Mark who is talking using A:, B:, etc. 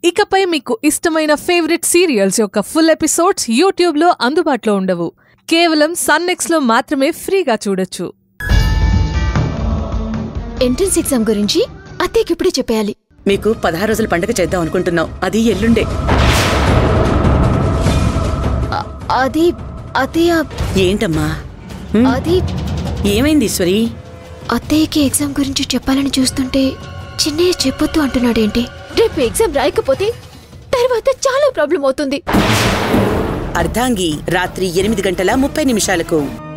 A: ఇకపై మీకు ఇష్టమైన ఫేవరెట్ సీరియల్స్ యొక్క ఫుల్ ఎపిసోడ్స్ యూట్యూబ్లో అందుబాటులో ఉండవు కేవలం సన్నెక్స్లో మాత్రమే ఫ్రీగా చూడొచ్చు
B: ఎంట్రన్స్ ఎగ్జామ్ గురించి అత్తయ్యకి ఇప్పుడే చెప్పేయాలి
C: మీకు పదహారు రోజుల పండుగ చేద్దాం అనుకుంటున్నాం అది ఎల్లుండే
B: అ- అది అత్తయ్య
C: ఏంటమ్మా హ్మ్?
B: అది
C: ఏమైంది ఈశ్వరి
B: అత్తయ్యకి ఎగ్జామ్ గురించి చెప్పాలని చూస్తుంటే చిన్నయ్య చెప్పొద్దు అంటున్నాడేంటి రేపు ఎగ్జామ్ రాయకపోతే తర్వాత చాలా ప్రాబ్లం అవుతుంది
C: అర్ధాంగి రాత్రి ఎనిమిది గంటల ముప్పై నిమిషాలకు